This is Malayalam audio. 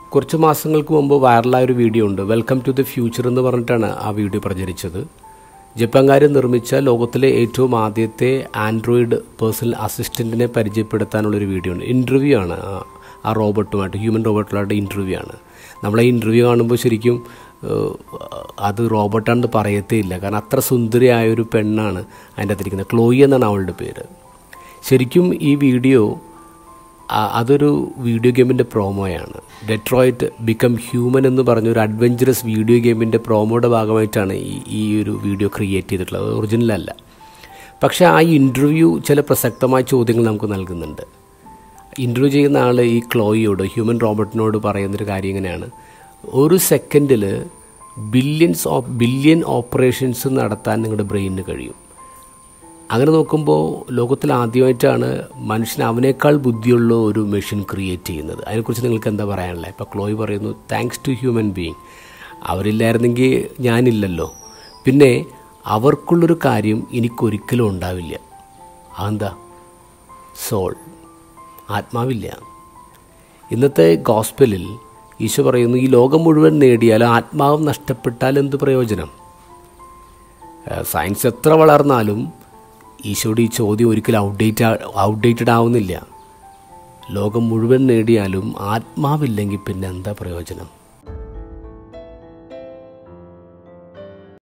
കുറച്ച് മാസങ്ങൾക്ക് മുമ്പ് വൈറലായ ഒരു വീഡിയോ ഉണ്ട് വെൽക്കം ടു ദി ഫ്യൂച്ചർ എന്ന് പറഞ്ഞിട്ടാണ് ആ വീഡിയോ പ്രചരിച്ചത് ജപ്പാൻകാർ നിർമ്മിച്ച ലോകത്തിലെ ഏറ്റവും ആദ്യത്തെ ആൻഡ്രോയിഡ് പേഴ്സണൽ അസിസ്റ്റൻറ്റിനെ പരിചയപ്പെടുത്താനുള്ളൊരു വീഡിയോ ഉണ്ട് ഇൻ്റർവ്യൂ ആണ് ആ- ആ റോബോട്ടുമായിട്ട് ഹ്യൂമൻ റോബോട്ടുമായിട്ട് ഇൻ്റർവ്യൂ ആണ് നമ്മളെ ഇൻ്റർവ്യൂ കാണുമ്പോൾ ശരിക്കും ഏഹ്, അത് റോബോട്ടാണെന്ന് പറയത്തേ ഇല്ല കാരണം അത്ര സുന്ദരിയായ ഒരു പെണ്ണാണ് അതിൻ്റെ അകത്തിരിക്കുന്നത് ക്ലോയി എന്നാണ് അവളുടെ പേര് ശരിക്കും ഈ വീഡിയോ ആ- അതൊരു വീഡിയോ ഗെയിമിൻ്റെ പ്രോമോയാണ് ഡെട്രോയിറ്റ് ബിക്കം ഹ്യൂമൻ എന്ന് പറഞ്ഞ ഒരു അഡ്വഞ്ചറസ് വീഡിയോ ഗെയിമിൻ്റെ പ്രോമോയുടെ ഭാഗമായിട്ടാണ് ഈ ഈ ഒരു വീഡിയോ ക്രിയേറ്റ് ചെയ്തിട്ടുള്ളത് അത് ഒറിജിനൽ അല്ല പക്ഷേ ആ ഇൻ്റർവ്യൂ ചില പ്രസക്തമായ ചോദ്യങ്ങൾ നമുക്ക് നൽകുന്നുണ്ട് ഇൻ്റർവ്യൂ ചെയ്യുന്ന ആൾ ഈ ക്ലോയിയോട് ഹ്യൂമൻ റോബോട്ടിനോട് പറയുന്നൊരു കാര്യം ഇങ്ങനെയാണ് ഒരു സെക്കൻഡിൽ ബില്യൺസ് ഓഫ് ബില്യൺ ഓപ്പറേഷൻസ് നടത്താൻ നിങ്ങളുടെ ബ്രെയിനിന് കഴിയും അങ്ങനെ നോക്കുമ്പോൾ ലോകത്തിൽ ആദ്യമായിട്ടാണ് മനുഷ്യൻ അവനേക്കാൾ ബുദ്ധിയുള്ള ഒരു മെഷീൻ ക്രിയേറ്റ് ചെയ്യുന്നത് അതിനെക്കുറിച്ച് നിങ്ങൾക്ക് എന്താ പറയാനുള്ളത് ഇപ്പോൾ ക്ലോയ് പറയുന്നു താങ്ക്സ് ടു ഹ്യൂമൻ ബീയിങ് അവരില്ലായിരുന്നെങ്കിൽ ഞാനില്ലല്ലോ പിന്നെ അവർക്കുള്ളൊരു കാര്യം എനിക്കൊരിക്കലും ഉണ്ടാവില്ല അതെന്താ സോൾ ആത്മാവില്ല ഇന്നത്തെ ഗോസ്പലിൽ ഈശോ പറയുന്നു ഈ ലോകം മുഴുവൻ നേടിയാൽ ആത്മാവ് നഷ്ടപ്പെട്ടാൽ എന്ത് പ്രയോജനം ഏഹ് സയൻസ് എത്ര വളർന്നാലും ഈശോയുടെ ഈ ചോദ്യം ഒരിക്കലും ഔട്ട്ഡേറ്റ് ഔട്ട്ഡേറ്റഡ് ആവുന്നില്ല ലോകം മുഴുവൻ നേടിയാലും ആത്മാവില്ലെങ്കിൽ പിന്നെ എന്താ പ്രയോജനം